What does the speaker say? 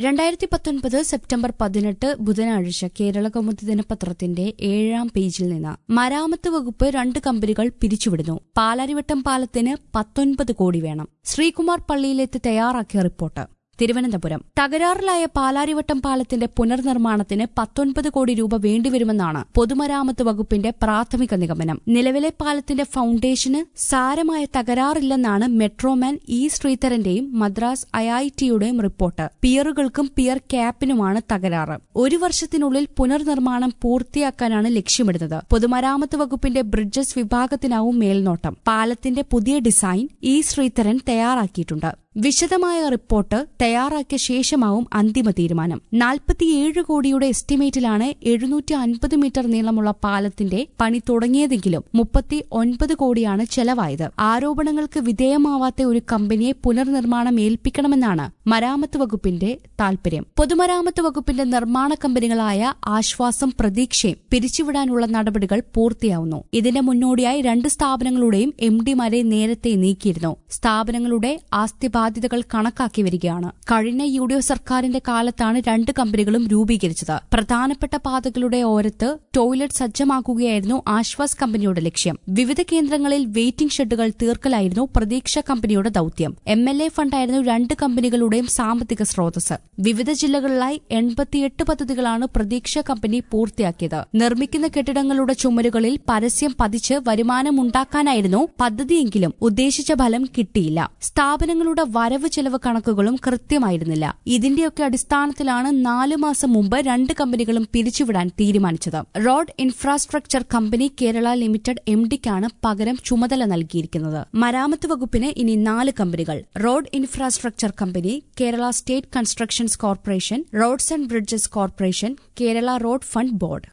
രണ്ടായിരത്തി പത്തൊൻപത് സെപ്റ്റംബർ പതിനെട്ട് ബുധനാഴ്ച കേരള കൗമുദി ദിനപത്രത്തിന്റെ ഏഴാം പേജിൽ നിന്ന് മരാമത്ത് വകുപ്പ് രണ്ട് കമ്പനികൾ പിരിച്ചുവിടുന്നു പാലാരിവട്ടം പാലത്തിന് പത്തൊൻപത് കോടി വേണം ശ്രീകുമാർ പള്ളിയിലെത്തി തയ്യാറാക്കിയ റിപ്പോർട്ട് തിരുവനന്തപുരം തകരാറിലായ പാലാരിവട്ടം പാലത്തിന്റെ പുനർനിർമ്മാണത്തിന് പത്തൊൻപത് കോടി രൂപ വേണ്ടിവരുമെന്നാണ് പൊതുമരാമത്ത് വകുപ്പിന്റെ പ്രാഥമിക നിഗമനം നിലവിലെ പാലത്തിന്റെ ഫൌണ്ടേഷന് സാരമായ തകരാറില്ലെന്നാണ് മെട്രോമാൻ ഇ ശ്രീധരന്റെയും മദ്രാസ് ഐഐടിയുടെയും റിപ്പോർട്ട് പിയറുകൾക്കും പിയർ ക്യാപ്പിനുമാണ് തകരാറ് ഒരു വർഷത്തിനുള്ളിൽ പുനർനിർമ്മാണം പൂർത്തിയാക്കാനാണ് ലക്ഷ്യമിടുന്നത് പൊതുമരാമത്ത് വകുപ്പിന്റെ ബ്രിഡ്ജസ് വിഭാഗത്തിനാവും മേൽനോട്ടം പാലത്തിന്റെ പുതിയ ഡിസൈൻ ഇ ശ്രീധരൻ തയ്യാറാക്കിയിട്ടുണ്ട് വിശദമായ റിപ്പോർട്ട് തയ്യാറാക്കിയ ശേഷമാവും അന്തിമ തീരുമാനം നാൽപ്പത്തിയേഴ് കോടിയുടെ എസ്റ്റിമേറ്റിലാണ് എഴുന്നൂറ്റി അൻപത് മീറ്റർ നീളമുള്ള പാലത്തിന്റെ പണി തുടങ്ങിയതെങ്കിലും മുപ്പത്തി ഒൻപത് കോടിയാണ് ചെലവായത് ആരോപണങ്ങൾക്ക് വിധേയമാവാത്ത ഒരു കമ്പനിയെ പുനർനിർമ്മാണം ഏൽപ്പിക്കണമെന്നാണ് മരാമത്ത് വകുപ്പിന്റെ താൽപര്യം പൊതുമരാമത്ത് വകുപ്പിന്റെ നിർമ്മാണ കമ്പനികളായ ആശ്വാസം പ്രതീക്ഷയും പിരിച്ചുവിടാനുള്ള നടപടികൾ പൂർത്തിയാവുന്നു ഇതിന്റെ മുന്നോടിയായി രണ്ട് സ്ഥാപനങ്ങളുടെയും എം ഡിമാരെ നേരത്തെ നീക്കിയിരുന്നു സ്ഥാപനങ്ങളുടെ ആസ്തി ബാധ്യതകൾ കണക്കാക്കി വരികയാണ് കഴിഞ്ഞ യു ഡി എഫ് സർക്കാരിന്റെ കാലത്താണ് രണ്ട് കമ്പനികളും രൂപീകരിച്ചത് പ്രധാനപ്പെട്ട പാതകളുടെ ഓരത്ത് ടോയ്ലറ്റ് സജ്ജമാക്കുകയായിരുന്നു ആശ്വാസ് കമ്പനിയുടെ ലക്ഷ്യം വിവിധ കേന്ദ്രങ്ങളിൽ വെയിറ്റിംഗ് ഷെഡുകൾ തീർക്കലായിരുന്നു പ്രതീക്ഷ കമ്പനിയുടെ ദൌത്യം എം എൽ എ ഫണ്ടായിരുന്നു രണ്ട് കമ്പനികളുടെയും സാമ്പത്തിക സ്രോതസ് വിവിധ ജില്ലകളിലായി എൺപത്തിയെട്ട് പദ്ധതികളാണ് പ്രതീക്ഷ കമ്പനി പൂർത്തിയാക്കിയത് നിർമ്മിക്കുന്ന കെട്ടിടങ്ങളുടെ ചുമരുകളിൽ പരസ്യം പതിച്ച് വരുമാനമുണ്ടാക്കാനായിരുന്നു പദ്ധതിയെങ്കിലും ഉദ്ദേശിച്ച ഫലം കിട്ടിയില്ല സ്ഥാപനങ്ങളുടെ വരവ് ചെലവ് കണക്കുകളും കൃത്യമായിരുന്നില്ല ഇതിന്റെയൊക്കെ അടിസ്ഥാനത്തിലാണ് നാലു മാസം മുമ്പ് രണ്ട് കമ്പനികളും പിരിച്ചുവിടാൻ തീരുമാനിച്ചത് road infrastructure company Kerala limited M ഡിക്കാണ് പകരം ചുമതല നൽകിയിരിക്കുന്നത് മരാമത്ത് വകുപ്പിന് ഇനി നാല് കമ്പനികൾ road infrastructure company Kerala state constructions corporation roads and bridges corporation Kerala road fund board